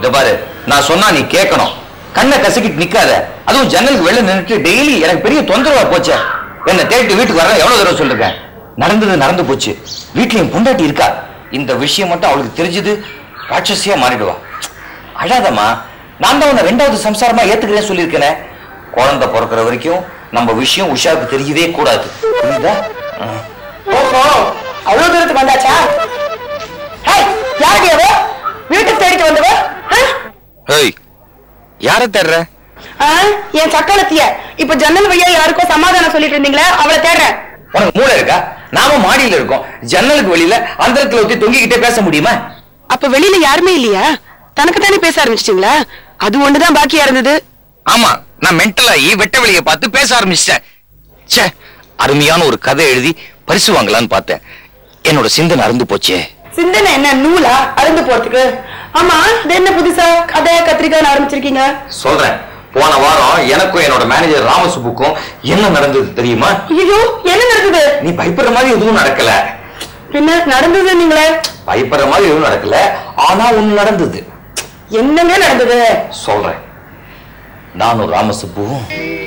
இந்த பாரு நான் சொன்னா நீ கேட்கணும் கண்ணை கசக்கிட்டு நிக்காத அதுவும் ஜன்னலுக்கு வெளில நின்னுட்டு டெய்லி எனக்கு பெரிய தொந்தரவா போச்சே என்ன தேடிட்டு வீட்டுக்கு வர எவ்வளவு தடவை சொல்லிருக்கேன் நடந்தது நடந்து போச்சு வீட்டுல என் பொண்டாட்டி இருக்கா இந்த விஷயம் மட்டும் அவளுக்கு தெரிஞ்சது ராட்சசியா மாறிடுவா அழாதம்மா நான் தான் உன்னை ரெண்டாவது சம்சாரமா ஏத்துக்கிறேன்னு சொல்லியிருக்கேனே குழந்தை பிறக்கிற வரைக்கும் நம்ம விஷயம் உஷாவுக்கு தெரியவே கூடாது புரியுதா ம். ஓஹோ அவ்வளவு தூரத்துக்கு வந்தாச்சா ஹேய் யாருடி அவ வீட்டுக்கு தேடிட்டு வந்தவ ஆ? ஹேய் யார தேடுற ஆ, என் சக்காலத்திய இப்ப ஜன்னல் வழியா யாருக்கோ சமாதானம் சொல்லிட்டு இருந்தீங்களே அவளை தேடுறேன் உனக்கு மூளை இருக்கா நாம மாடியில இருக்கோம் ஜன்னலுக்கு வெளியில அந்தரத்துல ஊத்தி தொங்கிக்கிட்டே பேச முடியுமா அப்ப வெளியில யாருமே இல்லையா தனக்கு தானே பேச ஆரம்பிச்சிட்டீங்களா அது ஒண்ணுதான் பாக்கியா இருந்தது ஆமா நான் மென்டலாகி வெட்ட வெளிய பார்த்து பேச ஆரம்பிச்சிட்டேன் ச்சே அருமையான ஒரு கதை எழுதி பரிசு வாங்கலான்னு பார்த்தேன் என்னோட சிந்தனை அறுந்து போச்சே சிந்தனை என்ன நூலா அருந்து போறதுக்கு ஆமா இது என்ன புதுசா கதை கத்திரிக்காய் ஆரம்பிச்சிருக்கீங்க சொல்றேன் போன வாரம் எனக்கும் என்னோட மேனேஜர் ராமசுப்புக்கும் என்ன நடந்தது தெரியுமா ஐயோ என்ன நடக்குது நீ பயப்படுற மாதிரி எதுவும் நடக்கல என்ன நடந்தது நீங்களே பயப்படுற மாதிரி எதுவும் நடக்கல ஆனா ஒண்ணு நடந்தது என்னங்க நடந்தது சொல்றேன் நானும் ராமசுப்புவும்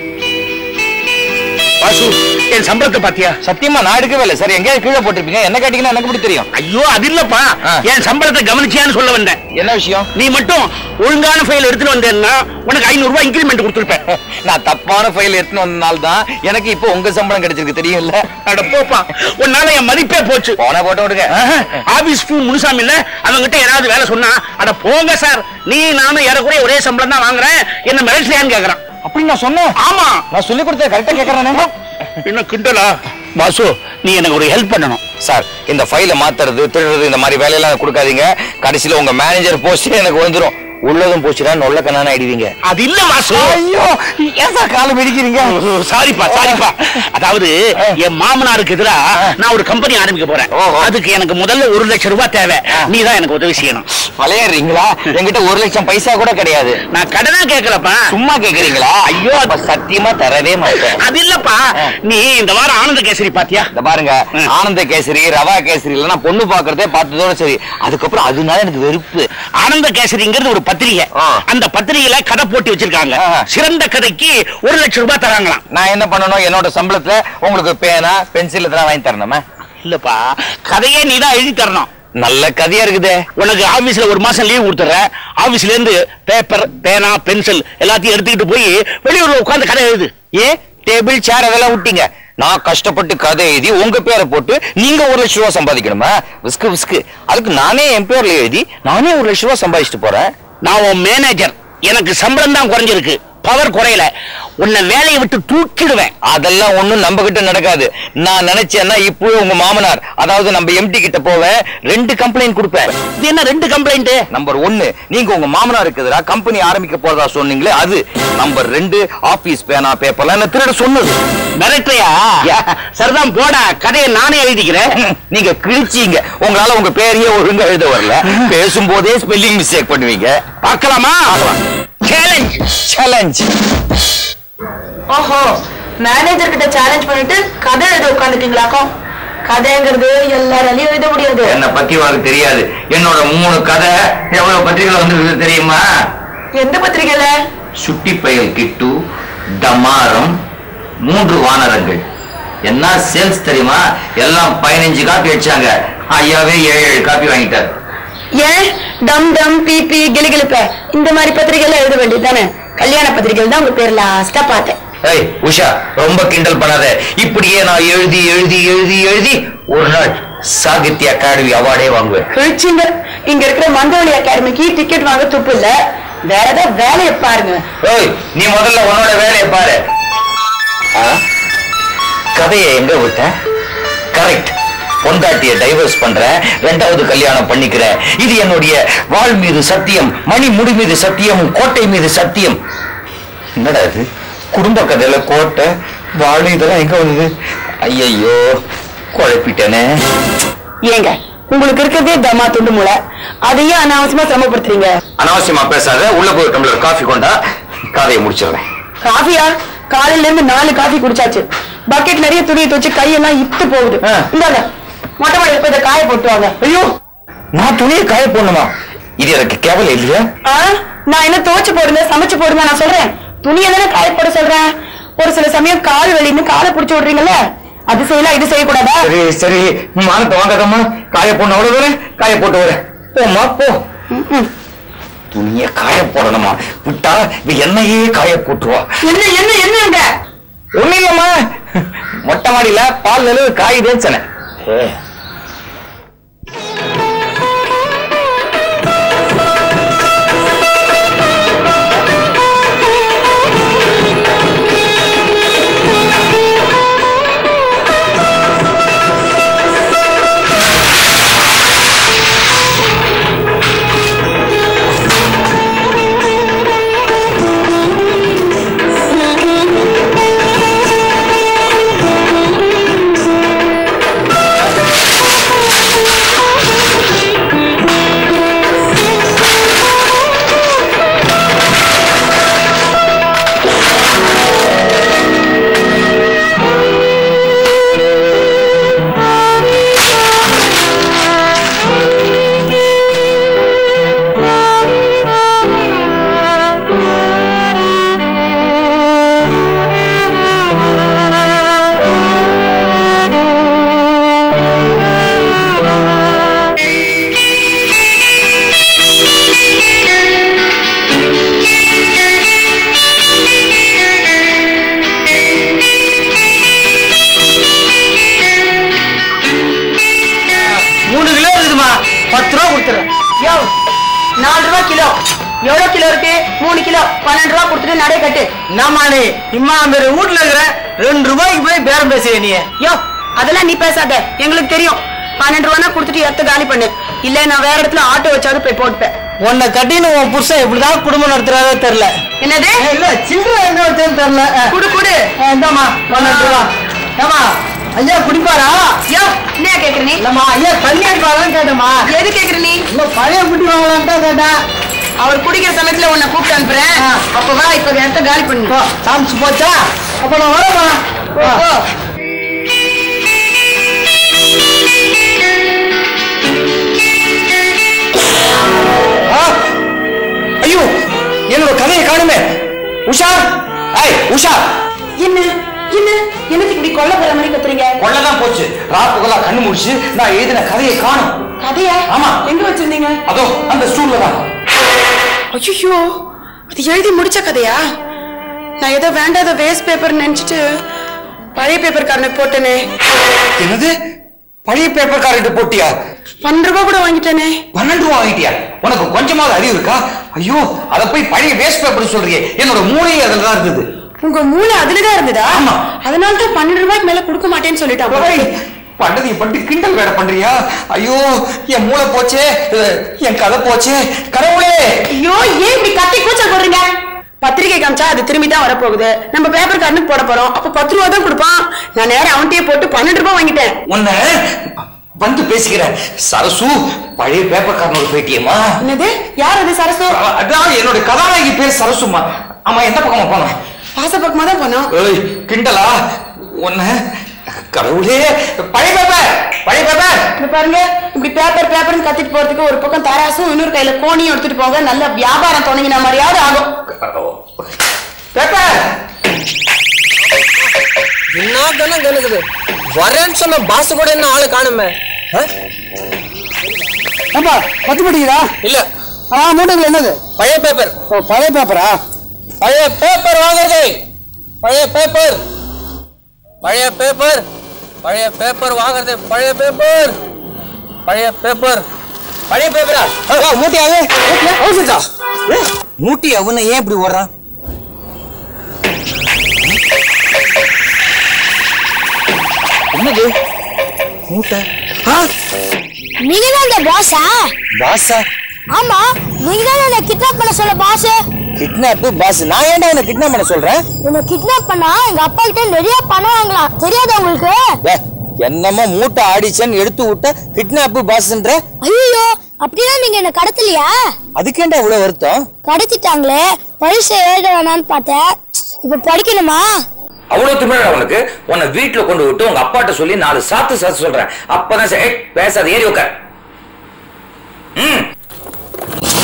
வாசு என் சம்பளத்தை பாத்தியா சத்தியமா நான் எடுக்கவே இல்லை சார் எங்கேயாவது கீழே போட்டிருப்பீங்க என்ன கேட்டீங்கன்னா எனக்கு எப்படி தெரியும் ஐயோ அது இல்லப்பா ஆ. என் சம்பளத்தை கவனிச்சியான்னு சொல்ல வந்தேன் என்ன விஷயம் நீ மட்டும் ஒழுங்கான ஃபைல் எடுத்துட்டு வந்தேன்னா உனக்கு ஐநூறு ரூபாய் இன்கிரிமெண்ட் கொடுத்துருப்பேன் நான் தப்பான ஃபைல் எடுத்துன்னு வந்தனால தான் எனக்கு இப்போ உங்க சம்பளம் கிடைச்சிருக்கு தெரியும்ல அட போப்பா உன்னால என் மதிப்பே போச்சு போன போட்ட விடுங்க ஆபீஸ் பூ முனுசாமி இல்ல அவங்கிட்ட யாராவது வேலை சொன்னா அட போங்க சார் நீ நானும் ஏறக்குறைய ஒரே சம்பளம் தான் வாங்குறேன் என்ன மிரட்டலையான்னு கேக்குறான் அப்படி நான் சொன்னேன் ஆமா நான் சொல்லி கொடுத்தத கரெக்டா கேக்குறேனே என்ன கிண்டலா வாசு நீ எனக்கு ஒரு ஹெல்ப் பண்ணணும் சார் இந்த ஃபைலை மாத்துறது திருடுறது இந்த மாதிரி வேலையெல்லாம் கொடுக்காதீங்க கடைசியில உங்க மேனேஜர் போஸ்ட் எனக்கு வந்துரும் உள்ளதும் போச்சுன்னா நொல்ல கண்ணான ஆயிடுவீங்க அது இல்ல வாசு ஐயோ ஏன் சார் காலம் பிடிக்கிறீங்க சாரிப்பா சாரிப்பா அதாவது என் மாமனாருக்கு எதிரா நான் ஒரு கம்பெனி ஆரம்பிக்க போறேன் ஓஹோ. அதுக்கு எனக்கு முதல்ல ஒரு லட்சம் ரூபாய் தேவை நீ தான் எனக்கு உதவி செய்யணும் விளையாடுறீங்களா என்கிட்ட ஒரு லட்சம் பைசா கூட கிடையாது நான் கடனா கேட்கலப்பா சும்மா கேக்குறீங்களா ஐயோ அப்ப சத்தியமா தரவே மாட்டேன் அது இல்லப்பா நீ இந்த வாரம் ஆனந்த கேசரி பாத்தியா இந்த பாருங்க ம். ஆனந்த கேசரி ரவா கேசரி இல்ல நான் பொண்ணு பாக்குறதே பார்த்ததோட சரி அதுக்கப்புறம் அதனால எனக்கு வெறுப்பு ஆனந்த கேசரிங்கிறது ஒரு பத்திரிகை ஆ. அந்த பத்திரிகையில கதை போட்டி வச்சிருக்காங்க ஆ. சிறந்த கதைக்கு ஒரு லட்சம் ரூபாய் தராங்களாம் நான் என்ன பண்ணணும் என்னோட சம்பளத்துல உங்களுக்கு பேனா பென்சில் இதெல்லாம் வாங்கி தரணுமா இல்லப்பா கதையே நீ தான் எழுதி தரணும் நல்ல கதையா இருக்குதே உனக்கு ஆபீஸ்ல ஒரு மாசம் லீவ் கொடுத்துறேன் ஆபீஸ்ல இருந்து பேப்பர் பேனா பென்சில் எல்லாத்தையும் எடுத்துக்கிட்டு போய் வெளியூர்ல உட்கார்ந்து கதை எழுது ஏ டேபிள் சேர் அதெல்லாம் விட்டீங்க நான் கஷ்டப்பட்டு கதை எழுதி உங்க பேரை போட்டு நீங்க ஒரு லட்சம் ரூபாய் சம்பாதிக்கணுமா விஸ்கு விஸ்கு அதுக்கு நானே என் பேர்ல எழுதி நானே ஒரு லட்சம் ரூபாய் சம்பாதிச்சுட்டு போறேன் நான் உன் மேனேஜர் எனக்கு சம்பளம் தான் குறைஞ்சிருக்கு பவர் குறையல உன்னை வேலையை விட்டு தூக்கிடுவேன் அதெல்லாம் ஒண்ணும் நம்ம கிட்ட நடக்காது நான் நினைச்சேன்னா இப்போ உங்க மாமனார் அதாவது நம்ம எம்டி கிட்ட போவேன் ரெண்டு கம்ப்ளைண்ட் கொடுப்பேன் இது என்ன ரெண்டு கம்ப்ளைண்ட் நம்பர் ஒன்னு நீங்க உங்க மாமனாருக்கு எதிராக கம்பெனி ஆரம்பிக்க போறதா சொன்னீங்களே அது நம்பர் ரெண்டு ஆபீஸ் பேனா பேப்பர்லாம் என்ன திருட சொன்னது மிரட்டையா யா. சரிதான் போடா கதையை நானே எழுதிக்கிறேன் நீங்க கிழிச்சீங்க உங்களால உங்க பேரையே ஒழுங்கா எழுத வரல பேசும்போதே ஸ்பெல்லிங் மிஸ்டேக் பண்ணுவீங்க பார்க்கலாமா சேலஞ்ச் சேலஞ்ச் ஓஹோ மேனேஜர் கிட்ட சேலஞ்ச் பண்ணிட்டு கதை எழுத உட்காந்துட்டீங்களாக்கும் கதைங்கிறது எல்லாராலையும் எழுத முடியாது என்ன பத்தி உனக்கு தெரியாது என்னோட மூணு கதை எவ்வளவு பத்திரிகை வந்து தெரியுமா எந்த பத்திரிகையில சுட்டி பயல் கிட்டு டமாரம் மூன்று வானரங்கள் என்ன சேல்ஸ் தெரியுமா எல்லாம் பதினஞ்சு காப்பி அடிச்சாங்க ஐயாவே ஏழு ஏழு காப்பி வாங்கிட்டார் ஏன் டம் டம் பிபி கிளிகிளிப்ப இந்த மாதிரி பத்திரிகைல எழுத வேண்டியது தானே கல்யாண பத்திரிகையில் தான் உங்க பேர் லாஸ்டா பார்த்தேன் ஏய் உஷா ரொம்ப கிண்டல் பண்ணாத இப்படியே நான் எழுதி எழுதி எழுதி எழுதி ஒரு நாள் சாகித்ய அகாடமி அவார்டே வாங்குவேன் கிழிச்சிங்க இங்க இருக்கிற மந்தவழி அகாடமிக்கு டிக்கெட் வாங்க துப்பு இல்ல வேற ஏதாவது வேலையை பாருங்க ஏய் நீ முதல்ல உன்னோட வேலையை பாரு ஆ? கதையை எங்க விட்ட கரெக்ட் பொண்டாட்டிய டைவர்ஸ் பண்றேன் ரெண்டாவது கல்யாணம் பண்ணிக்கிறேன் இது என்னுடைய வாழ் மீது சத்தியம் மணி முடி மீது சத்தியம் கோட்டை மீது சத்தியம் என்னடா இது குடும்ப கதையில கோட்டை வாழ் இதெல்லாம் எங்க வந்தது ஐயையோ குழப்பிட்டேனே ஏங்க உங்களுக்கு இருக்கிறதே தமா துண்டு மூளை அதையே அனாவசியமா சிரமப்படுத்துறீங்க அனாவசியமா பேசாத உள்ள போய் ஒரு டம்ளர் காஃபி கொண்டா கதையை முடிச்சிடுறேன் காஃபியா காலையில இருந்து நாலு காஃபி குடிச்சாச்சு பக்கெட் நிறைய துணியை துவச்சு கையெல்லாம் இத்து போகுது ஆ. இந்தாங்க மொட்டை மாடியில் போய் இதை காய போட்டு வாங்க ஐயோ நான் துணியை காய போடணுமா இது எனக்கு கேவலம் இல்லையா ஆ, நான் என்ன துவைச்சு போடுங்க சமைச்சு போடுங்க நான் சொல்றேன் துணியை தானே காய போட சொல்றேன் ஒரு சில சமயம் கால் வலின்னு காலை புடிச்சு விடுறீங்கல்ல அது செய்யலாம் இது செய்யக்கூடாதா சரி சரி மானத்தை வாங்காதம்மா காய போடணும் அவ்வளவு காய போட்டு வரேன் போம்மா போ துணிய காய போடணுமா விட்டா இவ என்னையே காய போட்டுருவா என்ன என்ன என்னங்க ஒண்ணு இல்லம்மா மொட்டை மாடியில பால் நிலவு காயுதேன்னு சொன்னேன் மூணு கிலோ இருக்குதுமா பத்து ரூபா கொடுத்துறேன் யோ நாலு ரூபா கிலோ எவ்வளவு கிலோ இருக்கு மூணு கிலோ பன்னெண்டு ரூபா கொடுத்துட்டு நடை கட்டு என்னம்மா நீ இம்மா பேர் வீட்டுல இருக்கிற ரெண்டு ரூபாய்க்கு போய் பேரம் பேசுவே நீ யோ அதெல்லாம் நீ பேசாத எங்களுக்கு தெரியும் பன்னெண்டு ரூபா கொடுத்துட்டு எடுத்து காலி பண்ணு இல்ல நான் வேற இடத்துல ஆட்டோ வச்சாவது போய் போட்டுப்பேன் உன்னை கட்டின்னு உன் புருஷன் எப்படிதான் குடும்பம் நடத்துறாரோ தெரியல என்னது இல்ல சில்லறை எங்க வச்சேன்னு தெரியல குடு குடு இந்தாம்மா பன்னெண்டு ரூபா ஏமா ஐயா குடிப்பாரா யோ என்ன கேக்குற நீ இல்லம்மா ஐயா தண்ணி அடிப்பாரான்னு கேட்டேம்மா எது கேக்குற நீ இல்ல பழைய குட்டி வாங்கலான்ட்டு தான் கேட்டேன் அவர் குடிக்கிற சமயத்துல உன்னை கூப்பிட்டு அனுப்புறேன் ஆ. அப்ப வா இப்ப இடத்த காலி பண்ணு போ, சாமிச்சு போச்சா அப்ப நான் வரேம்மா போ, போ. ஆ! ஐயோ என்னோட கதையை காணுமே உஷா ஐய் உஷா என்ன என்ன எனக்கு இப்படி கொல்ல போற மாதிரி கத்துறீங்க கொள்ளதான் போச்சு ராப்புகளா கண்ணு முடிச்சு நான் எழுதின கதையை காணும் கதையா ஆமா. எங்க வச்சிருந்தீங்க அதோ அந்த ஸ்டூல்ல தான் ஐயோ அது எழுதி முடிச்ச கதையா நான் ஏதோ வேண்டாத வேஸ்ட் பேப்பர் நினைச்சிட்டு பழைய பேப்பர் காரனுக்கு போட்டேனே என்னது பழைய பேப்பர் கார்டு போட்டியா பன்னெண்டு ரூபாய் கூட வாங்கிட்டேனே பன்னெண்டு ரூபா வாங்கிட்டியா உனக்கு கொஞ்சமாவது அறிவு இருக்கா ஐயோ அத போய் பழைய வேஸ்ட் பேப்பர் சொல்றியே என்னோட மூளையே அதுல தான் இருந்தது உங்க மூளை அதுலதான் இருந்ததா ஆமா. அதனால தான் பன்னெண்டு ரூபாய்க்கு மேல கொடுக்க மாட்டேன்னு சொல்லிட்டான் ஏய், பண்ணதை பண்ணிட்டு கிண்டல் வேலை பண்றியா ஐயோ என் மூளை போச்சே அஹ், என் கதை போச்சே கடவுளே ஐயோ ஏன் இப்படி கத்தி கூச்சல் போடுறீங்க பத்திரிகை காமிச்சா அது திரும்பி தான் வரப்போகுது நம்ம பேப்பர் காரனுக்கு போட போறோம் அப்ப பத்து ரூபா தான் கொடுப்பான் நான் நேரம் அவன்கிட்டயே போட்டு பன்னெண்டு ரூபாய் வாங்கிட்டேன் உன்னை வந்து பேசிக்கிறேன் சரசு பழைய பேப்பர் காரனோட பேட்டியம்மா என்னது யார் அது சரசு அ- அதான் என்னோட கதாநாயகி பேர் சரசுமா ஆமா எந்த பக்கமா போனோம் பாசப்பக்கமா தான் போனோம் ஏய் கிண்டலா உன்னை கடவுளே பழைய பேப்பர் பழைய பேப்பர் இங்க பாருங்க இப்படி பேப்பர் பேப்பர்னு கத்திட்டு போறதுக்கு ஒரு பக்கம் தராசும் இன்னொரு கையில கோணியும் எடுத்துட்டு போங்க நல்ல வியாபாரம் தொடங்கின மாதிரியாவது ஆகும் பேப்பர் என்ன கணம் கணக்குது வரேன்னு சொன்ன பாஸ் கூட என்ன ஆளு காணுமே ஏப்பா பத்து படிக்கிறா இல்ல ஆ மூட்டைகள் என்னது பழைய பேப்பர் ஓ பழைய பேப்பரா பழைய பேப்பர் வாங்குறது பழைய பேப்பர் பழைய பேப்பர் பழைய பேப்பர் வாங்குறது பழைய பேப்பர் பழைய பேப்பர் பழைய பேப்பரா மூட்டையாவே அவசரா மூட்டி அவனை ஏன் இப்படி ஓடுறான் என்னது மூட்டை நீங்க தான் இந்த பாஸா பாஸா ஆமா நீங்க தான் என்ன கிட்னாப் பண்ண சொல்ல பாஸ் கிட்னாப் பாஸ் நான் ஏன்டா உன்னை கிட்னாப் பண்ண சொல்றேன் என்ன கிட்னாப் பண்ணா எங்க அப்பா கிட்ட நிறைய பணம் வாங்கலாம் தெரியாதா உங்களுக்கு டேய், என்னமோ மூட்டை ஆடிச்சேன்னு எடுத்து விட்ட கிட்னாப் பாஸ்ன்ற ஐயோ அப்படின்னா நீங்க என்ன கடத்தலையா அதுக்கேண்டா இவ்வளவு வருத்தம் கடத்திட்டாங்களே பரிசை எழுத வேணாம்னு பார்த்தேன் இப்ப படிக்கணுமா அவ்வளவு திமிரடா உனக்கு உன்னை வீட்டுல கொண்டு விட்டு உங்க அப்பாட்ட சொல்லி நாலு சாத்து சாத்து சொல்றேன் அப்பதான் சரி, ஏய், பேசாத ஏறி உட்கார் ம்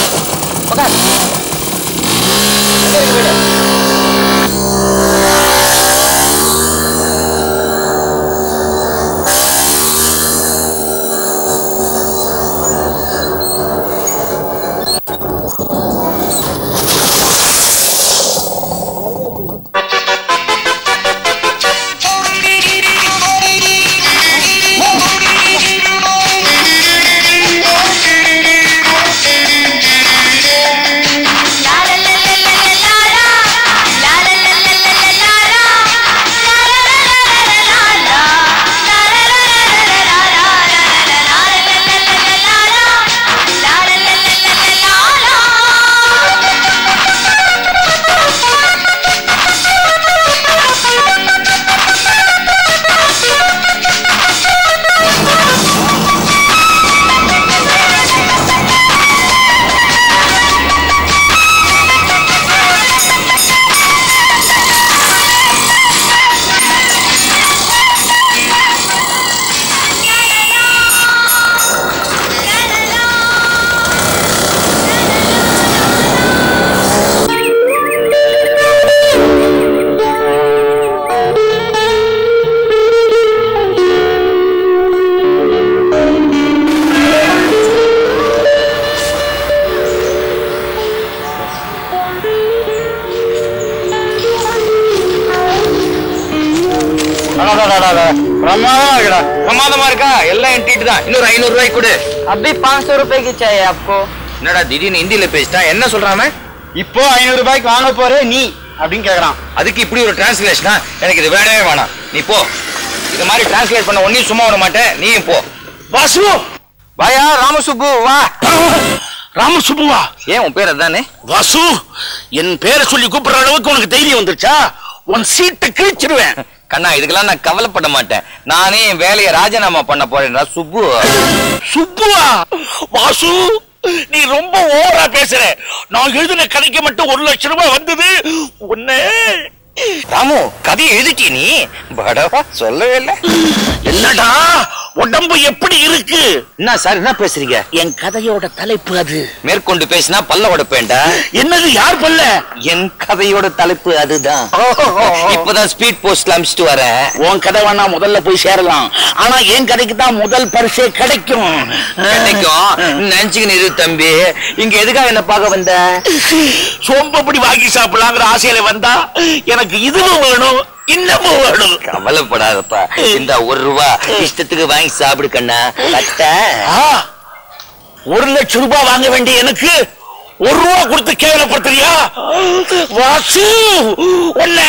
பிரமாதமா இருக்குடா பிரமாதமா இருக்கா எல்லாம் என் டீட்டு தான் இன்னொரு ஐநூறு ரூபாய் கொடு अभी पाँच सौ रुपए की चाहिए आपको என்னடா திடீர்னு ஹிந்தியில பேசிட்டா என்ன சொல்றாம இப்போ ஐநூறு ரூபாய்க்கு வாங்க போற நீ அப்படின்னு கேக்குறான் அதுக்கு இப்படி ஒரு டிரான்ஸ்லேஷனா எனக்கு இது வேணவே வேணாம் நீ போ இது மாதிரி டிரான்ஸ்லேட் பண்ண ஒன்னையும் சும்மா விட மாட்டேன் நீயும் போ வாசு வாயா ராமசுப்பு வா ராமசுப்புவா ஏன் உன் பேர் அதானே வாசு என் பேரை சொல்லி கூப்பிடுற அளவுக்கு உனக்கு தைரியம் வந்துருச்சா உன் சீட்டை கிழிச்சிருவேன் கண்ணா இதுக்கெல்லாம் நான் கவலைப்பட மாட்டேன் நானே என் வேலையை ராஜினாமா பண்ண போறேன்டா சுப்பு சுப்புவா வாசு நீ ரொம்ப ஓவரா பேசுற நான் எழுதின கதைக்கு மட்டும் ஒரு லட்சம் ரூபாய் வந்தது உன்னை ராமு கதையை எழுதிட்டி நீ படவா சொல்லவே இல்லை என்னடா உடம்பு எப்படி இருக்கு என்ன சார் என்ன பேசுறீங்க என் கதையோட தலைப்பு அது மேற்கொண்டு பேசினா பல்ல உடைப்பேன்டா என்னது யார் பல்ல என் கதையோட தலைப்பு அதுதான் இப்பதான் ஸ்பீட் போஸ்ட்ல அமிச்சிட்டு வரேன் உன் கதை வேணா முதல்ல போய் சேரலாம் ஆனா என் கதைக்கு தான் முதல் பரிசே கிடைக்கும் கிடைக்கும் நினைச்சுக்கின்னு இரு தம்பி இங்க எதுக்காக என்ன பார்க்க வந்த சோம்பப்படி வாங்கி சாப்பிடலாங்கிற ஆசையில வந்தா எனக்கு இதுவும் வேணும் இன்னமும் வேணும் கவலைப்படாதப்பா இந்த ஒரு ரூபா இஷ்டத்துக்கு வாங்கி சாப்பிடு கண்ணா கட்ட ஆ, ஒரு லட்சம் ரூபாய் வாங்க வேண்டிய எனக்கு ஒரு ரூபா கொடுத்து கேவலப்படுத்துறியா வாசு உன்னை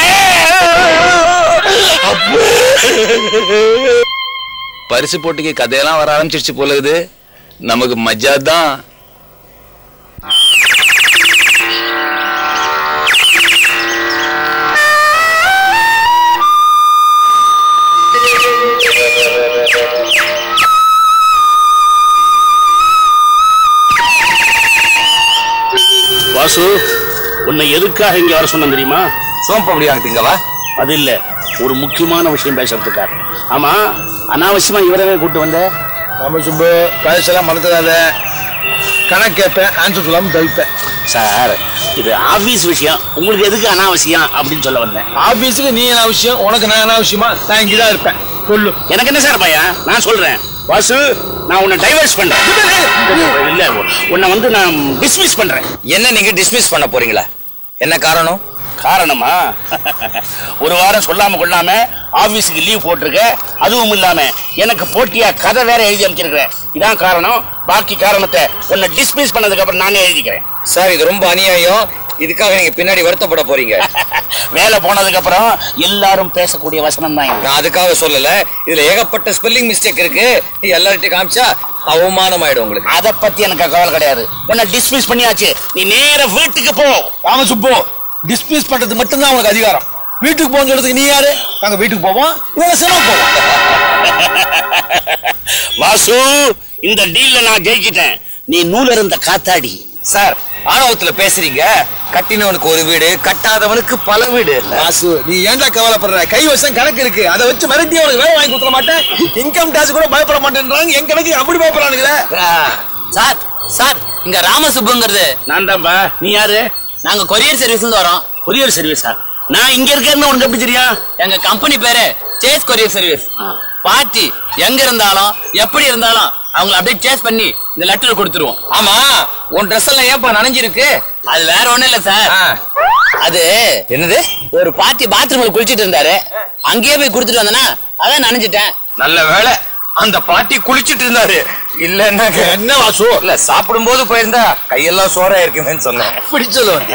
பரிசு போட்டிக்கு கதையெல்லாம் வர ஆரம்பிச்சிருச்சு போல இருக்குது நமக்கு மஜா தான் வாசு உன்னை எதுக்காக இங்க வர சொன்ன தெரியுமா சோம்பப்படி வாங்க திங்கவா அது இல்ல ஒரு முக்கியமான விஷயம் பேசுறதுக்காக ஆமா அனாவசியமா இவரவே கூட்டு வந்த ஆமா சுப்பு பழசெல்லாம் மறந்துடாத கணக்கு கேட்பேன் ஆன்சர் சொல்லாம தவிப்பேன் சார் இது ஆபீஸ் விஷயம் உங்களுக்கு எதுக்கு அனாவசியம் அப்படின்னு சொல்ல வந்தேன் ஆபீஸுக்கு நீ என்ன அவசியம் உனக்கு நான் என்ன அவசியமா நான் இங்கதான் இருப்பேன் சொல்லு எனக்கு என்ன சார் பையன் நான் சொல்றேன் வாசு நான் உன்னை டைவர்ஸ் பண்றேன் இல்ல உன்னை வந்து நான் டிஸ்மிஸ் பண்றேன் என்ன நீங்க டிஸ்மிஸ் பண்ண போறீங்களா என்ன காரணம் காரணமா ஒரு வாரம் சொல்லாம கொள்ளாம ஆபீஸுக்கு லீவ் போட்டிருக்க அதுவும் இல்லாம எனக்கு போட்டியா கதை வேற எழுதி அமைச்சிருக்கிறேன் இதான் காரணம் பாக்கி காரணத்தை உன்னை டிஸ்மிஸ் பண்ணதுக்கு அப்புறம் நானே எழுதிக்கிறேன் சார் இது ரொம்ப அநியாயம் இதுக்காக நீங்க பின்னாடி வருத்தப்பட போறீங்க வேலை போனதுக்கு அப்புறம் எல்லாரும் பேசக்கூடிய வசனம் தான் இது நான் அதுக்காக சொல்லல இதுல ஏகப்பட்ட ஸ்பெல்லிங் மிஸ்டேக் இருக்கு எல்லார்ட்டையும் காமிச்சா அவமானம் ஆயிடும் உங்களுக்கு அத பத்தி எனக்கு கவலை கிடையாது உன்னை டிஸ்மிஸ் பண்ணியாச்சு நீ நேர வீட்டுக்கு போ ராம சுப்பு டிஸ்மிஸ் பண்றது மட்டும்தான் உனக்கு அதிகாரம் வீட்டுக்கு போன்னு சொல்றதுக்கு நீ யாரு நாங்க வீட்டுக்கு போவோம் இவங்க சினிமா போவோம் வாசு இந்த டீல்ல நான் ஜெயிச்சிட்டேன் நீ நூல் இருந்த காத்தாடி சார் ஆணவத்துல பேசுறீங்க கட்டினவனுக்கு ஒரு வீடு கட்டாதவனுக்கு பல வீடு வாசு நீ ஏன்டா கவலைப்படுற கை வசம் கணக்கு இருக்கு அதை வச்சு மிரட்டி அவனுக்கு வேலை வாங்கி கொடுத்துட மாட்டேன் இன்கம் டாக்ஸ் கூட பயப்பட மாட்டேன்றாங்க என் கணக்கு அப்படி பயப்படுறானுங்களே சார் சார் இங்க ராமசுப்புங்கிறது நான் தான்பா நீ யாரு நாங்க கொரியர் சர்வீஸ்ல வரோம் கொரியர் சர்வீஸா நான் இங்க இருக்கேன்னு உனக்கு எப்படி தெரியும் எங்க கம்பெனி பேரு சேஸ் கொரியர் சர்வீஸ் பார்ட்டி எங்க இருந்தாலும் எப்படி இருந்தாலும் அவங்கள அப்படியே சேஸ் பண்ணி இந்த லெட்டர் கொடுத்துருவோம் ஆமா உன் ட்ரெஸ் எல்லாம் ஏப்பா நனைஞ்சிருக்கு அது வேற ஒண்ணும் இல்ல சார் ஆ, அது என்னது ஒரு பார்ட்டி பாத்ரூம்ல குளிச்சிட்டு இருந்தாரு அங்கேயே போய் கொடுத்துட்டு வந்தனா அதான் நனைஞ்சிட்டேன் நல்ல வேலை அந்த பாட்டி குளிச்சிட்டு இருந்தாரு இல்லன்னா என்ன வாசு இல்ல சாப்பிடும்போது போயிருந்தா கையெல்லாம் சோறா இருக்குமேன்னு சொன்னேன் இப்படி சொல்லுவாங்க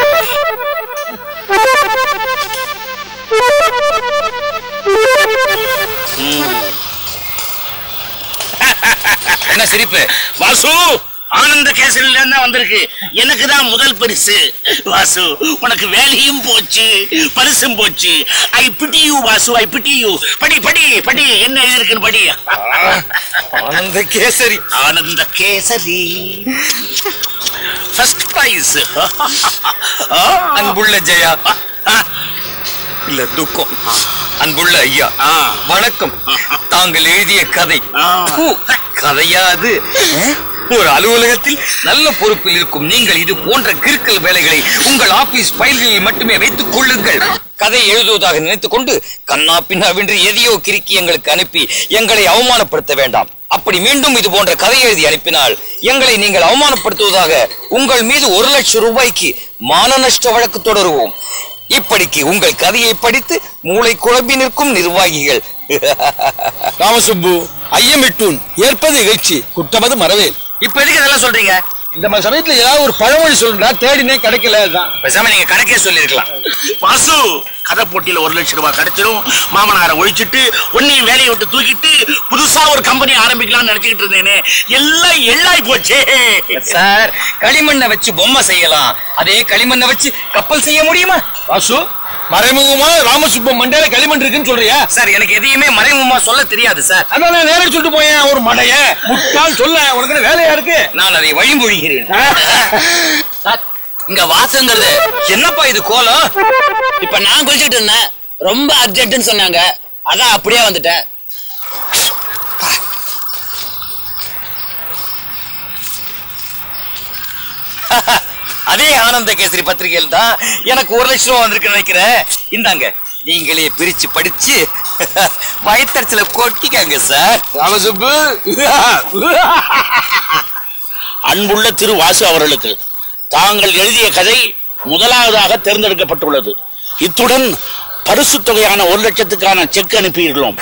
என்ன சிரிப்பு வாசு ஆனந்த கேசரில இருந்தா வந்திருக்கு எனக்கு தான் முதல் பரிசு வாசு உனக்கு வேலையும் போச்சு பரிசும் போச்சு I pity you Vasu I pity you படி படி படி என்ன எழுதிருக்குன்னு படி ஆனந்த கேசரி ஆனந்த கேசரி ஃபர்ஸ்ட் பிரைஸ் அன்புள்ள ஜெயா இல்ல துக்கம் அன்புள்ள ஐயா ஆ. வணக்கம் தாங்கள் எழுதிய கதை ஆ. ஹூ, கதையா அது ஒரு அலுவலகத்தில் நல்ல பொறுப்பில் இருக்கும் நீங்கள் இது போன்ற கிறுக்கல் வேலைகளை உங்கள் ஆபீஸ் ஃபைல்களில் மட்டுமே வைத்துக் கொள்ளுங்கள் கதை எழுதுவதாக நினைத்துக் கொண்டு கண்ணா பின்னாவென்று எதையோ கிறுக்கி எங்களுக்கு அனுப்பி எங்களை அவமானப்படுத்த வேண்டாம் அப்படி மீண்டும் இது போன்ற கதை எழுதி அனுப்பினால் எங்களை நீங்கள் அவமானப்படுத்துவதாக உங்கள் மீது ஒரு லட்சம் ரூபாய்க்கு மான நஷ்ட வழக்கு தொடருவோம் இப்படிக்கு உங்கள் கதையை படித்து மூளை குழம்பி நிற்கும் நிர்வாகிகள் ராமசுப்பு ஐயமிட்டூன் ஏற்பது இகழ்ச்சி குற்றமது மறவேல் இப்ப எதுக்கு இதெல்லாம் சொல்றீங்க இந்த மாதிரி சமயத்துல ஏதாவது ஒரு பழமொழி சொல்றா தேடினே கிடைக்கல அதுதான் பேசாம நீங்க கணக்கே சொல்லிருக்கலாம் வாசு கதை போட்டியில ஒரு லட்சம் ரூபாய் கிடைச்சிடும் மாமனாரை ஒழிச்சிட்டு உன்னையும் வேலையை விட்டு தூக்கிட்டு புதுசா ஒரு கம்பெனி ஆரம்பிக்கலாம்னு நினைச்சுக்கிட்டு இருந்தேனே எல்லாம் எள்ளாய் போச்சே சார் களிமண்ணை வச்சு பொம்மை செய்யலாம் அதே களிமண்ணை வச்சு கப்பல் செய்ய முடியுமா வாசு மறைமுகமா ராமசுப்பம் மண்டையில களிமண் இருக்குன்னு சொல்றியா சார் எனக்கு எதையுமே மறைமுகமா சொல்ல தெரியாது சார் அதான் நான் நேரே சொல்லிட்டு போயேன் ஒரு மடைய முட்டாள் சொல்ல உனக்கு என்ன வேலையா இருக்கு நான் அதை வழிமொழிகிறேன் சார் இங்க வாசுங்கிறது என்னப்பா இது கோலம் இப்ப நான் குளிச்சிட்டு இருந்தேன் ரொம்ப அர்ஜென்ட்னு சொன்னாங்க அதான் அப்படியே வந்துட்டேன் அதே ஆனந்த கேசரி பத்திரிகையில் தான் எனக்கு ஒரு லட்சம் ரூபா வந்திருக்கு நினைக்கிறேன் இந்தாங்க நீங்களே பிரிச்சு படிச்சு வயிற்றுல கொட்டிக்காங்க சார் ராமசுப்பு அன்புள்ள திரு வாசு அவர்களுக்கு தாங்கள் எழுதிய கதை முதலாவதாக தேர்ந்தெடுக்கப்பட்டுள்ளது இத்துடன் பரிசு தொகையான ஒரு லட்சத்துக்கான செக் அனுப்பியுள்ளோம்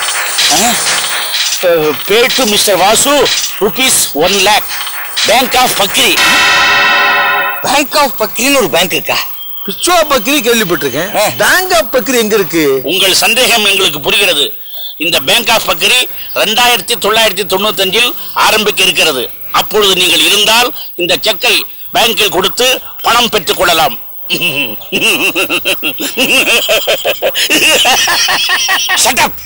pay to mister Vasu rupees one lakh bank of Bakri bank of பக்ரின்னு ஒரு பேங்க் இருக்கா பிச்சுவா பக்ரி கேள்விப்பட்டிருக்கேன் ஆ. பேங்க் ஆஃப் பக்ரி எங்க இருக்கு உங்கள் சந்தேகம் எங்களுக்கு புரிகிறது இந்த பேங்க் ஆஃப் பக்ரி ரெண்டாயிரத்தி தொள்ளாயிரத்தி தொண்ணூத்தஞ்சில் ஆரம்பிக்க இருக்கிறது அப்பொழுது நீங்கள் இருந்தால் இந்த செக்கை பேங்கில் கொடுத்து பணம் பெற்றுக் கொள்ளலாம் Shut up!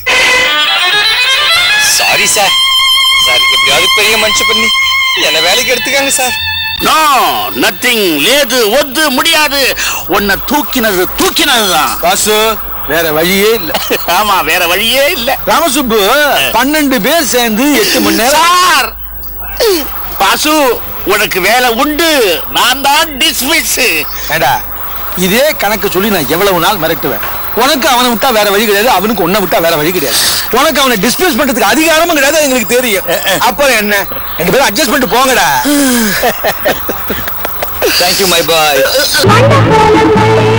Sorry sir sir எப்படியாவது பெரிய மனுஷன் பண்ணி என்ன வேலைக்கு எடுத்துக்காங்க சார் நோ நத்திங் லேது ஒத்து முடியாது உன்னை தூக்கினது தூக்கினதுதான் வாசு வேற வழியே இல்ல ஆமா வேற வழியே இல்ல ராமசுப்பு பன்னெண்டு பேர் சேர்ந்து எட்டு மணி நேரம் சார் பாசு உனக்கு வேலை உண்டு நான் தான் டிஸ்மிஸ் ஏடா இதே கணக்கு சொல்லி நான் எவ்வளவு நாள் மிரட்டுவேன் உனக்கு அவனை விட்டா வேற வழி கிடையாது அவனுக்கு உன்னை விட்டா வேற வழி கிடையாது உனக்கு அவனை டிஸ்மிஸ் பண்றதுக்கு அதிகாரமும் கிடையாது அது எங்களுக்கு தெரியும் அப்புறம் என்ன ரெண்டு பேரும் அட்ஜஸ்ட் பண்ணிட்டு போங்கடா தேங்க்யூ மை பாய் மண்டபம்